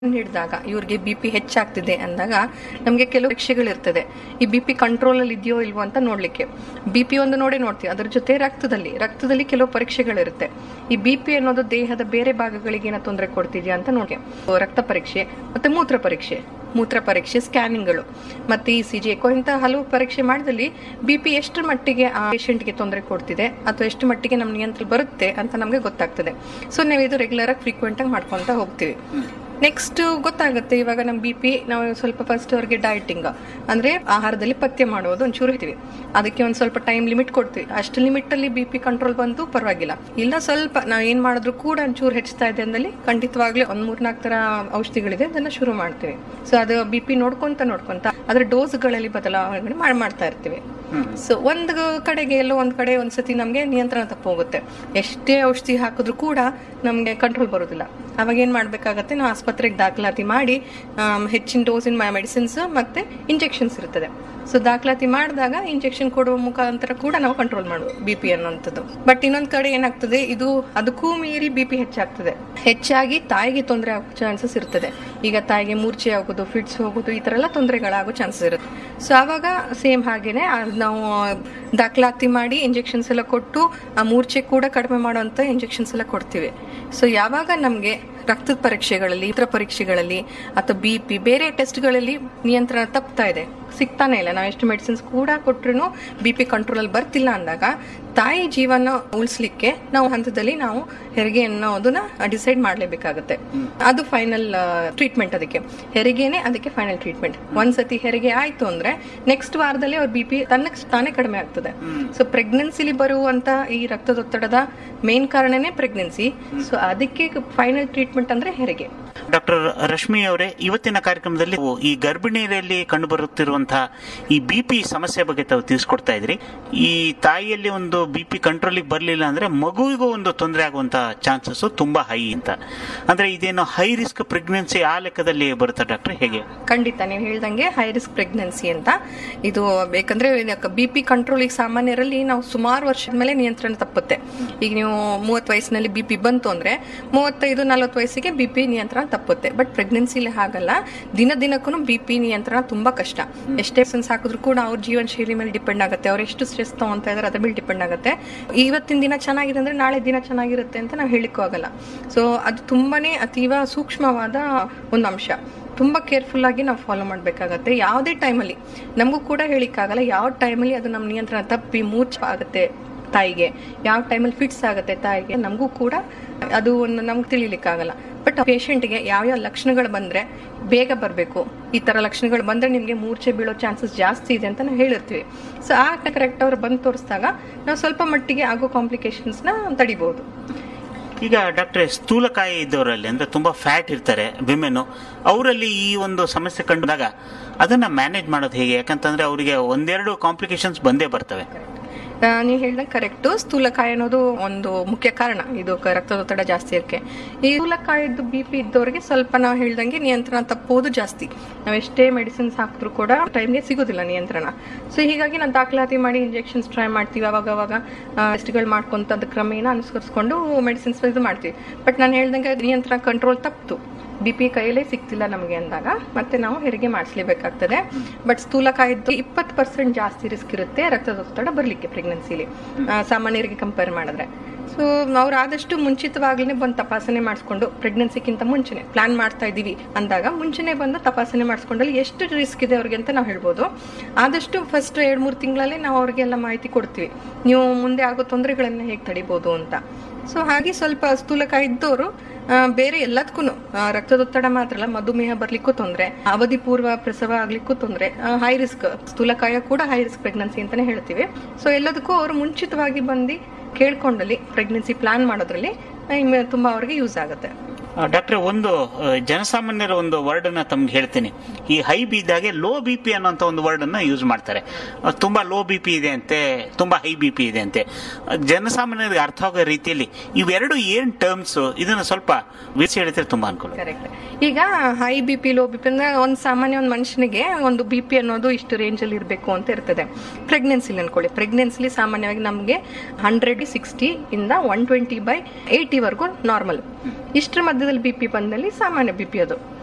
ಹಿಡಿದಾಗ ಇವ್ರಿಗೆ B P ಹೆಚ್ಚಾಗ್ತಿದೆ ಅಂದಾಗ ನಮಗೆ ಕೆಲವು ಪರೀಕ್ಷೆಗಳಿರ್ತದೆ ಈ ಬಿ ಪಿ ಕಂಟ್ರೋಲ್ ಅಲ್ಲಿ ಇದೆಯೋ ಇಲ್ವೋ ಅಂತ ನೋಡ್ಲಿಕ್ಕೆ ಬಿ ಪಿ ಒಂದು ನೋಡೇ ನೋಡ್ತೀವಿ ಅದ್ರ ಜೊತೆ ರಕ್ತದಲ್ಲಿ ರಕ್ತದಲ್ಲಿ ಕೆಲವು ಪರೀಕ್ಷೆಗಳಿರುತ್ತೆ ಈ ಬಿ ಪಿ ಅನ್ನೋದು ದೇಹದ ಬೇರೆ ಭಾಗಗಳಿಗೆ ಏನೋ ತೊಂದರೆ ಕೊಡ್ತಿದ್ಯಾ ಅಂತ ನೋಡಿ ರಕ್ತ ಪರೀಕ್ಷೆ ಮತ್ತೆ ಮೂತ್ರ ಪರೀಕ್ಷೆ ಮೂತ್ರ ಪರೀಕ್ಷೆ ಸ್ಕ್ಯಾನಿಂಗ್ಗಳು ಮತ್ತೆ ಇ ಸಿ ಜಿ ಎಕೋ ಇಂಥ ಹಲವು ಪರೀಕ್ಷೆ ಮಾಡಿದಲ್ಲಿ ಬಿ ಪಿ ಎಷ್ಟು ಮಟ್ಟಿಗೆ ಆ ಪೇಷಂಟ್ಗೆ ತೊಂದರೆ ಕೊಡ್ತಿದೆ ಅಥವಾ ಎಷ್ಟು ಮಟ್ಟಿಗೆ ನಮ್ಮ ನಿಯಂತ್ರಣ ಬರುತ್ತೆ ಅಂತ ನಮಗೆ ಗೊತ್ತಾಗ್ತದೆ ಸೊ ನಾವು ಇದು ರೆಗ್ಯುಲರ್ ಆಗಿ ಫ್ರೀಕ್ವೆಂಟ್ ಆಗಿ ಮಾಡ್ಕೊಂತ ಹೋಗ್ತೀವಿ ನೆಕ್ಸ್ಟ್ ಗೊತ್ತಾಗುತ್ತೆ ಇವಾಗ ನಮ್ಮ ಬಿ ಪಿ ನಾವು ಸ್ವಲ್ಪ ಫಸ್ಟ್ ಅವ್ರಿಗೆ ಡಯಟಿಂಗ್ ಅಂದ್ರೆ ಆಹಾರದಲ್ಲಿ ಪಥ್ಯ ಮಾಡೋದು ಒಂಚೂರು ಹೇಳ್ತೀವಿ ಅದಕ್ಕೆ ಒಂದು ಸ್ವಲ್ಪ ಟೈಮ್ ಲಿಮಿಟ್ ಕೊಡ್ತೀವಿ ಅಷ್ಟು ಲಿಮಿಟ್ ಅಲ್ಲಿ ಬಿ ಪಿ ಕಂಟ್ರೋಲ್ ಬಂತು ಪರವಾಗಿಲ್ಲ ಇಲ್ಲ ಸ್ವಲ್ಪ ನಾವು ಏನ್ ಮಾಡಿದ್ರು ಕೂಡ ಒಂಚೂರು ಹೆಚ್ಚುತ್ತಾ ಇದೆ ಅಂದಲ್ಲಿ ಖಂಡಿತವಾಗ್ಲೂ ಒಂದ್ ಮೂರ್ನಾಲ್ಕು ತರ ಔಷಧಿಗಳಿದೆ ಅದನ್ನ ಶುರು ಮಾಡ್ತೀವಿ ಸೊ ಅದು ಬಿ ಪಿ ನೋಡ್ಕೊಂತ ನೋಡ್ಕೊಂತ ಅದ್ರ ಡೋಸ್ಗಳಲ್ಲಿ ಬದಲಾವಣೆ ಮಾಡ್- ಮಾಡ್ತಾ ಇರ್ತೀವಿ ಸೊ ಒಂದು ಕಡೆಗೆ ಎಲ್ಲೋ ಒಂದ್ ಕಡೆ ಒಂದ್ಸತಿ ನಮ್ಗೆ ನಿಯಂತ್ರಣ ತಪ್ಪೋಗುತ್ತೆ ಎಷ್ಟೇ ಔಷಧಿ ಹಾಕಿದ್ರು ಕೂಡ ನಮ್ಗೆ ಕಂಟ್ರೋಲ್ ಬರೋದಿಲ್ಲ ಅವಾಗ ಏನ್ ಮಾಡ್ಬೇಕಾಗತ್ತೆ ನಾವು ಆಸ್ಪತ್ರೆಗೆ ದಾಖಲಾತಿ ಮಾಡಿ ಆಮ್, ಹೆಚ್ಚಿನ ಡೋಸಿನ ಮೆಡಿಸಿನ್ಸ್ ಮತ್ತೆ ಇಂಜೆಕ್ಷನ್ಸ್ ಇರ್ತದೆ ಸೊ ದಾಖಲಾತಿ ಮಾಡಿದಾಗ ಇಂಜೆಕ್ಷನ್ ಕೊಡುವ ಮುಖಾಂತರ ಕೂಡ ನಾವು ಕಂಟ್ರೋಲ್ ಮಾಡುವ ಬಿ ಪಿ ಅನ್ನೋಂಥದ್ದು ಬಟ್ ಇನ್ನೊಂದ್ ಕಡೆ ಏನಾಗ್ತದೆ ಇದು ಅದಕ್ಕೂ ಮೀರಿ ಬಿ ಪಿ ಹೆಚ್ಚಾಗ್ತದೆ ಹೆಚ್ಚಾಗಿ ತಾಯಿಗೆ ತೊಂದರೆ ಆಗೋ ಚಾನ್ಸಸ್ ಇರ್ತದೆ ಈಗ ತಾಯಿಗೆ ಮೂರ್ಛೆ ಆಗೋದು ಫಿಟ್ಸ್ ಹೋಗೋದು ಈ ತರ ಎಲ್ಲ ತೊಂದರೆಗಳಾಗೋ ಚಾನ್ಸಸ್ ಇರುತ್ತೆ ಸೊ ಅವಾಗ ಸೇಮ್ ಹಾಗೇನೆ ಅದ್ ನಾವು ದಾಖಲಾತಿ ಮಾಡಿ ಇಂಜೆಕ್ಷನ್ಸ್ ಎಲ್ಲ ಕೊಟ್ಟು ಆ ಮೂರ್ಛೆ ಕೂಡ ಕಡಿಮೆ ಮಾಡುವಂತ ಇಂಜೆಕ್ಷನ್ಸ್ ಎಲ್ಲ ಕೊಡ್ತೀವಿ ಸೊ ಯಾವಾಗ ನಮಗೆ ರಕ್ತದ ಪರೀಕ್ಷೆಗಳಲ್ಲಿ ಇತರ ಪರೀಕ್ಷೆಗಳಲ್ಲಿ ಅಥವಾ ಬಿ ಪಿ ಬೇರೆ ಟೆಸ್ಟ್ಗಳಲ್ಲಿ ನಿಯಂತ್ರಣ ತಪ್ತಾ ಇದೆ ಸಿಗ್ತಾನೆ ಇಲ್ಲ ನಾವು ಎಷ್ಟು ಮೆಡಿಸಿನ್ಸ್ ಕೂಡ ಕೊಟ್ರು ಬಿ ಪಿ ಕಂಟ್ರೋಲ್ ಬರ್ತಿಲ್ಲ ಅಂದಾಗ ತಾಯಿ ಜೀವನ ಉಳಿಸ್ಲಿಕ್ಕೆ ನಾವು ಹಂತದಲ್ಲಿ ನಾವು ಹೆರಿಗೆ ಅನ್ನೋದನ್ನ ಡಿಸೈಡ್ ಮಾಡಲೇಬೇಕಾಗುತ್ತೆ ಅದು ಫೈನಲ್ ಟ್ರೀಟ್ಮೆಂಟ್ ಅದಕ್ಕೆ ಹೆರಿಗೆನೆ ಅದಕ್ಕೆ ಫೈನಲ್ ಟ್ರೀಟ್ಮೆಂಟ್ ಒಂದ್ಸತಿ ಹೆರಿಗೆ ಆಯ್ತು ಅಂದ್ರೆ ನೆಕ್ಸ್ಟ್ ವಾರದಲ್ಲಿ ಅವ್ರ ಬಿ ಪಿ ತನ್ನಕ್ಕೆ ತಾನೇ ಕಡಿಮೆ ಆಗ್ತದೆ ಸೊ ಪ್ರೆಗ್ನೆನ್ಸಿಲಿ ಬರುವಂತ ಈ ರಕ್ತದೊತ್ತಡದ ಮೇನ್ ಕಾರಣನೇ ಪ್ರೆಗ್ನೆನ್ಸಿ ಸೊ ಅದಕ್ಕೆ ಫೈನಲ್ ಟ್ರೀಟ್ಮೆಂಟ್ ಅಂದ್ರೆ ಹೆರಿಗೆ ಡಾಕ್ಟರ್ ರಶ್ಮಿ ಅವರೇ ಇವತ್ತಿನ ಕಾರ್ಯಕ್ರಮದಲ್ಲಿ ನೀವು ಈ ಗರ್ಭಿಣಿಯರಲ್ಲಿ ಕಂಡುಬರುತ್ತಿರುವಂತಹ ಈ ಬಿ ಪಿ ಸಮಸ್ಯೆ ಬಗ್ಗೆ ತಾವು ತಿಳಿಸ್ಕೊಡ್ತಾ ಇದ್ರಿ ಈ ತಾಯಿಯಲ್ಲಿ ಒಂದು ಬಿ ಪಿ ಕಂಟ್ರೋಲಿಗೆ ಬರಲಿಲ್ಲ ಅಂದ್ರೆ ಮಗುವಿಗೂ ಒಂದು ತೊಂದರೆ ಆಗುವಂತಹ ಚಾನ್ಸಸ್ ತುಂಬಾ ಹೈ ಅಂತ ಅಂದ್ರೆ ಇದೇನು ಹೈ ರಿಸ್ಕ್ ಪ್ರೆಗ್ನೆನ್ಸಿ ಆ ಲೆಕ್ಕದಲ್ಲಿ ಬರುತ್ತಾ ಡಾಕ್ಟರ್ ಹೇಗೆ ಖಂಡಿತ ನೀವು ಹೇಳ್ದಂಗೆ ಹೈ ರಿಸ್ಕ್ ಪ್ರೆಗ್ನೆನ್ಸಿ ಅಂತ ಇದು ಬೇಕಂದ್ರೆ ಬಿ ಪಿ ಕಂಟ್ರೋಲ್ ಈಗ ಸಾಮಾನ್ಯರಲ್ಲಿ ನಾವು ಸುಮಾರು ವರ್ಷದ ಮೇಲೆ ನಿಯಂತ್ರಣ ತಪ್ಪುತ್ತೆ ಈಗ ನೀವು ಮೂವತ್ತು ವಯಸ್ಸಿನಲ್ಲಿ ಬಿ ಪಿ ಬಂತು ಅಂದ್ರೆ ಮೂವತ್ತೈದು ನಲವತ್ತು ವಯಸ್ಸಿಗೆ ಬಿ ಪಿ ನಿಯಂತ್ರಣ ತಪ್ಪುತ್ತೆ ಬಟ್ ಪ್ರೆಗ್ನೆನ್ಸಿಲಿ ಹಾಗಲ್ಲ ದಿನ ದಿನಕ್ಕೂ ಬಿ ಪಿ ನಿಯಂತ್ರಣ ತುಂಬಾ ಕಷ್ಟ ಎಷ್ಟೇ ಸೆನ್ಸ್ ಹಾಕಿದ್ರು ಕೂಡ ಅವ್ರ ಜೀವನ ಶೈಲಿ ಮೇಲೆ ಡಿಪೆಂಡ್ ಆಗುತ್ತೆ ಅವ್ರು ಎಷ್ಟು ಸ್ಟ್ರೆಸ್ ತಗೊಂತ ಇದಾರೆ ಅದ್ರ ಮೇಲೆ ಡಿಪೆಂಡ್ ಆಗುತ್ತೆ ಇವತ್ತಿನ ದಿನ ಚೆನ್ನಾಗಿದೆ ಅಂದ್ರೆ ನಾಳೆ ದಿನ ಚೆನ್ನಾಗಿರುತ್ತೆ ಅಂತ ನಾವು ಹೇಳಿಕ್ಕೂ ಆಗಲ್ಲ ಸೊ ಅದು ತುಂಬಾನೇ ಅತೀವ ಸೂಕ್ಷ್ಮವಾದ ಒಂದು ಅಂಶ ತುಂಬಾ ಕೇರ್ಫುಲ್ ಆಗಿ ನಾವು ಫಾಲೋ ಮಾಡಬೇಕಾಗತ್ತೆ ಯಾವುದೇ ಟೈಮಲ್ಲಿ ನಮಗೂ ಕೂಡ ಹೇಳಿಕ್ಕಾಗಲ್ಲ ಯಾವ ಟೈಮಲ್ಲಿ ಅದು ನಮ್ಮ ನಿಯಂತ್ರಣ ತಪ್ಪಿ ಮೂರ್ಛ ಆಗುತ್ತೆ ತಾಯಿಗೆ ಯಾವ ಟೈಮಲ್ಲಿ ಫಿಟ್ಸ್ ಆಗುತ್ತೆ ತಾಯಿಗೆ ನಮಗೂ ಕೂಡ ಅದು ಒಂದು ನಮ್ಗೆ ತಿಳಿಲಿಕ್ಕಾಗಲ್ಲ ಬಟ್ ಪೇಷಂಟ್ಗೆ ಯಾವ್ಯಾವ ಲಕ್ಷಣಗಳು ಬಂದ್ರೆ ಬೇಗ ಬರಬೇಕು ಈ ತರ ಲಕ್ಷಣಗಳು ಬಂದ್ರೆ ನಿಮಗೆ ಮೂರ್ಛೆ ಬೀಳೋ ಚಾನ್ಸಸ್ ಜಾಸ್ತಿ ಇದೆ ಅಂತ ನಾವು ಹೇಳಿರ್ತೀವಿ ಸೊ ಆ ಕರೆಕ್ಟ್ ಅವ್ರು ಬಂದು ತೋರಿಸಿದಾಗ ನಾವು ಸ್ವಲ್ಪ ಮಟ್ಟಿಗೆ ಆಗೋ ಕಾಂಪ್ಲಿಕೇಶನ್ಸ್ನ ತಡಿಬಹುದು ಈಗ ಡಾಕ್ಟ್ರೆ ಸ್ಥೂಲಕಾಯ ಇದ್ದವರಲ್ಲಿ ಅಂದ್ರೆ ತುಂಬಾ ಫ್ಯಾಟ್ ಇರ್ತಾರೆ ವಿಮೆನು ಅವರಲ್ಲಿ ಈ ಒಂದು ಸಮಸ್ಯೆ ಕಂಡಾಗ ಅದನ್ನ ಮ್ಯಾನೇಜ್ ಮಾಡೋದು ಹೇಗೆ ಯಾಕಂತಂದ್ರೆ ಅವರಿಗೆ ಒಂದೆರಡು ಕಾಂಪ್ಲಿಕೇಶನ್ಸ್ ಬಂದೇ ಬರ್ತವೆ ನೀವು ಹೇಳ್ದಂಗೆ ಕರೆಕ್ಟ್ ಸ್ಥೂಲಕಾಯ ಅನ್ನೋದು ಒಂದು ಮುಖ್ಯ ಕಾರಣ ಇದು ಕ- ರಕ್ತದೊತ್ತಡ ಜಾಸ್ತಿ ಇರಕ್ಕೆ ಈ ಸ್ಥೂಲಕಾಯದ್ದು ಬಿ ಪಿ ಇದ್ದವರಿಗೆ ಸ್ವಲ್ಪ ನಾವು ಹೇಳ್ದಂಗೆ ನಿಯಂತ್ರಣ ತಪ್ಪುವುದು ಜಾಸ್ತಿ ನಾವು ಎಷ್ಟೇ ಮೆಡಿಸಿನ್ಸ್ ಹಾಕಿದ್ರು ಕೂಡ ಟೈಮ್ಗೆ ಸಿಗೋದಿಲ್ಲ ನಿಯಂತ್ರಣ ಸೊ ಹೀಗಾಗಿ ನಾವು ದಾಖಲಾತಿ ಮಾಡಿ ಇಂಜೆಕ್ಷನ್ಸ್ ಟ್ರೈ ಮಾಡ್ತೀವಿ ಅವಾಗ ಅವಾಗ ಟೆಸ್ಟ್ಗಳು ಮಾಡ್ಕೊಂತ ಅದ್ ಕ್ರಮೇಣ ಅನುಸರಿಸ್ಕೊಂಡು ಮೆಡಿಸಿನ್ಸ್ ಇದು ಮಾಡ್ತೀವಿ ಬಟ್ ನಾನು ಹೇಳ್ದಂಗೆ ನಿಯಂತ್ರಣ ಕಂಟ್ರೋಲ್ ತಪ್ಪಿತು ಬಿ ಪಿ ಕೈಯಲ್ಲೇ ಸಿಗ್ತಿಲ್ಲ ನಮಗೆ ಅಂದಾಗ ಮತ್ತೆ ನಾವು ಹೆರಿಗೆ ಮಾಡಿಸ್ಲೇಬೇಕಾಗ್ತದೆ ಬಟ್ ಸ್ಥೂಲಕಾಯದ್ದು ಇಪ್ಪತ್ತು ಪರ್ಸೆಂಟ್ ಜಾಸ್ತಿ ರಿಸ್ಕ್ ಇರುತ್ತೆ ರಕ್ತದೊತ್ತಡ ಬರಲಿಕ್ಕೆ ಪ್ರೆಗ್ನೆನ್ಸಿಲಿ ಸಾಮಾನ್ಯರಿಗೆ ಕಂಪೇರ್ ಮಾಡಿದ್ರೆ ಸೊ ಅವ್ರು ಆದಷ್ಟು ಮುಂಚಿತವಾಗ್ಲೇ ಬಂದು ತಪಾಸಣೆ ಮಾಡಿಸ್ಕೊಂಡು ಪ್ರೆಗ್ನೆನ್ಸಿಗಿಂತ ಮುಂಚೆನೆ ಪ್ಲಾನ್ ಮಾಡ್ತಾ ಇದ್ದೀವಿ ಅಂದಾಗ ಮುಂಚೆನೆ ಬಂದು ತಪಾಸಣೆ ಮಾಡಿಸ್ಕೊಂಡಲ್ಲಿ ಎಷ್ಟು ರಿಸ್ಕ್ ಇದೆ ಅವ್ರಿಗೆ ಅಂತ ನಾವು ಹೇಳ್ಬೋದು ಆದಷ್ಟು ಫಸ್ಟ್ ಎರಡು ಮೂರು ತಿಂಗಳಲ್ಲೇ ನಾವು ಅವ್ರಿಗೆಲ್ಲ ಮಾಹಿತಿ ಕೊಡ್ತೀವಿ ನೀವು ಮುಂದೆ ಆಗೋ ತೊಂದರೆಗಳನ್ನ ಹೇಗೆ ತಡಿಬೋದು ಅಂತ ಸೊ ಹಾಗೆ ಸ್ವಲ್ಪ ಸ್ಥೂಲಕಾಯ ಇದ್ದವರು ಬೇರೆ ಎಲ್ಲದಕ್ಕೂ ರಕ್ತದೊತ್ತಡ ಮಾತ್ರ ಅಲ್ಲ ಮಧುಮೇಹ ಬರ್ಲಿಕ್ಕೂ ತೊಂದರೆ ಅವಧಿ ಪೂರ್ವ ಪ್ರಸವ ಆಗ್ಲಿಕ್ಕೂ ತೊಂದರೆ ಹೈ ರಿಸ್ಕ್ ಸ್ಥೂಲಕಾಯ ಕೂಡ ಹೈ ರಿಸ್ಕ್ ಪ್ರೆಗ್ನೆನ್ಸಿ ಅಂತಾನೆ ಹೇಳ್ತೀವಿ ಸೊ ಎಲ್ಲದಕ್ಕೂ ಅವರು ಮುಂಚಿತವಾಗಿ ಬಂದು ಕೇಳ್ಕೊಂಡಲ್ಲಿ ಪ್ರೆಗ್ನೆನ್ಸಿ ಪ್ಲಾನ್ ಮಾಡೋದ್ರಲ್ಲಿ ಆ, ಇಮ್ಮ- ತುಂಬಾ ಅವ್ರಿಗೆ ಯೂಸ್ ಆಗುತ್ತೆ ಡಾಕ್ಟ್ರೆ ಒಂದು ಆ, ಜನಸಾಮಾನ್ಯರ ಒಂದು ವರ್ಡ್ ಅನ್ನ ತಮ್ಗೆ ಹೇಳ್ತೀನಿ ಈ ಹೈ ಬಿ ಇದ್ದಾಗೆ ಲೋ ಬಿ ಪಿ ಅನ್ನೋಂಥ ಒಂದು ವರ್ಡ್ ಅನ್ನ ಯೂಸ್ ಮಾಡ್ತಾರೆ ಆ, ತುಂಬಾ ಲೋ ಬಿ ಪಿ ಇದೆ ಅಂತೆ ತುಂಬಾ ಹೈ ಬಿ ಪಿ ಇದೆ ಅಂತೆ ಆ, ಜನಸಾಮಾನ್ಯರಿಗೆ ಅರ್ಥ ಆಗೋ ರೀತಿಯಲ್ಲಿ ಇವೆರಡು ಏನ್ ಟರ್ಮ್ಸ್ ಇದನ್ನ ಸ್ವಲ್ಪ ವಿವರಿಸಿ ಹೇಳಿದ್ರೆ ತುಂಬಾ ಅನುಕೂಲ ಕರೆಕ್ಟ್ ಈಗ high B P low B P ಅಂದ್ರೆ ಒಂದು ಸಾಮಾನ್ಯ ಒಂದು ಮನುಷ್ಯನಿಗೆ ಒಂದು ಬಿ ಪಿ ಅನ್ನೋದು ಇಷ್ಟು ರೇಂಜ್ ಅಲ್ಲಿ ಇರಬೇಕು ಅಂತ ಇರ್ತದೆ ಪ್ರೆಗ್ನೆನ್ಸಿಲಿ ಅನ್ಕೊಳ್ಳಿ ಪ್ರೆಗ್ನೆನ್ಸಿಲಿ ಸಾಮಾನ್ಯವಾಗಿ ನಮಗೆ ಹಂಡ್ರೆಡ್ ಸಿಕ್ಸ್ಟಿ ಇಂದ ಒನ್ ಟ್ವೆಂಟಿ ಬೈ ಏಯ್ಟಿ ವರೆಗೂ ನಾರ್ಮಲ್ ಇಷ್ಟರ ಮಧ್ಯದಲ್ಲಿ ಬಿ ಪಿ ಬಂದಲ್ಲಿ ಸಾಮಾನ್ಯ ಬಿ ಪಿ ಅದು